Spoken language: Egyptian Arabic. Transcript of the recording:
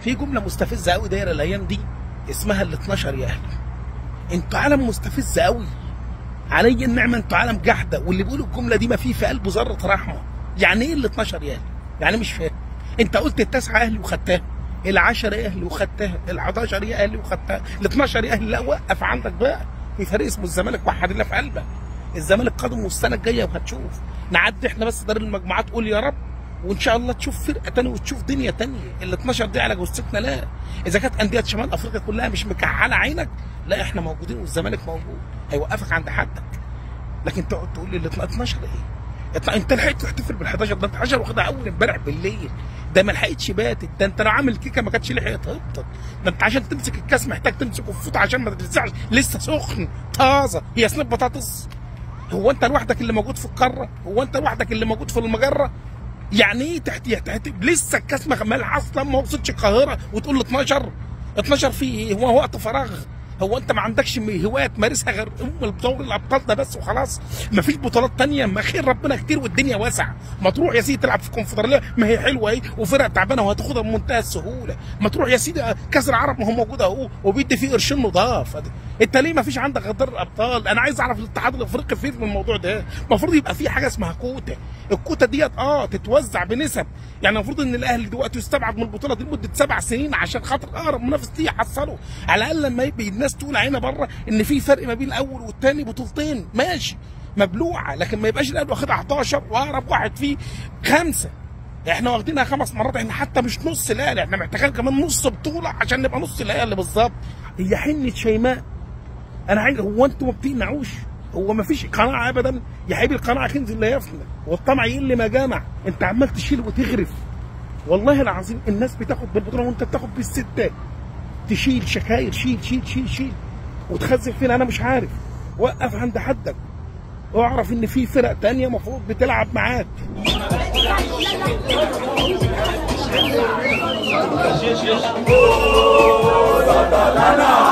في جمله مستفزه قوي دايره الايام دي اسمها ال 12 يا اهلي انتوا عالم مستفز قوي علي النعمه انتوا عالم جحده واللي بيقول الجمله دي ما فيه في قلبه ذره رحمه يعني ايه ال 12 يا اهلي يعني مش فاهم انت قلت التسعه اهلي وخدتها ال10 يا اهلي وخدتها ال11 يا اهلي وخدتها ال12 يا اهلي لا وقف عندك بقى في فريق اسمه الزمالك وحد الله في قلبك الزمالك قادم والسنه الجايه وهتشوف نعدي احنا بس دار المجموعات قول يا رب وان شاء الله تشوف فرقه تانية وتشوف دنيا تانية ال 12 دي على جثتنا لا اذا كانت انديه شمال افريقيا كلها مش مكحله عينك لا احنا موجودين والزمالك موجود هيوقفك عند حدك لكن تقعد تقول لي ال 12 ايه اطلع انت لحقت تحتفل بال 11 ده انت 11 واخدها اول امبارح بالليل ده ما لحقتش باتت ده انت لو عامل كيكه ما كانتش لحقت هبطت ده انت عشان تمسك الكاس محتاج تمسكه في فوط عشان ما تتلسعش لسه سخن طازه هي سناب بطاطس هو انت لوحدك اللي موجود في القاره هو انت لوحدك اللي موجود في المجره يعني ايه تحت تحت لسه الكاس مالها اصلا ما وصلتش القاهره وتقول له 12 12 في ايه هو وقت فراغ هو انت ما عندكش هوايه تمارسها غير ام دوري الابطال ده بس وخلاص ما فيش بطولات تانية ما خير ربنا كتير والدنيا واسعه ما تروح يا سيدي تلعب في الكونفدراليه ما هي حلوه اهي وفرق تعبانه وهتاخدها بمنتهى السهوله ما تروح يا سيدي كاس العرب ما هو موجود اهو وبيدي فيه قرشين نضاف انت ليه ما فيش عندك غير دوري الابطال انا عايز اعرف الاتحاد الافريقي فين من الموضوع ده المفروض يبقى في حاجه اسمها كوتا الكوتا ديت اه تتوزع بنسب يعني المفروض ان الاهلي دلوقتي يستبعد من البطوله دي لمده سبع سنين عشان خاطر اقرب منافس ليه يحصله على الاقل لما يبقى الناس تقول عينها بره ان في فرق ما بين الاول والثاني بطولتين ماشي مبلوعه لكن ما يبقاش الاهلي واخدها 11 واقرب واحد فيه خمسه احنا واخدينها خمس مرات احنا حتى مش نص الاهلي احنا محتاجين كمان نص بطوله عشان نبقى نص الاهلي بالظبط هي حنه شيماء انا عايز هو انتوا ما بتقنعوش هو ما فيش قناعه ابدا يا حبيبي القناعه كنز لا يفنى والطمع يقل ما جامع انت عمال تشيل وتغرف والله العظيم الناس بتاخد بالبطوله وانت بتاخد بالستات تشيل شكاير شيل شيل شيل شيل وتخزن فين انا مش عارف وقف عند حدك واعرف ان في فرق تانية المفروض بتلعب معاك Oh,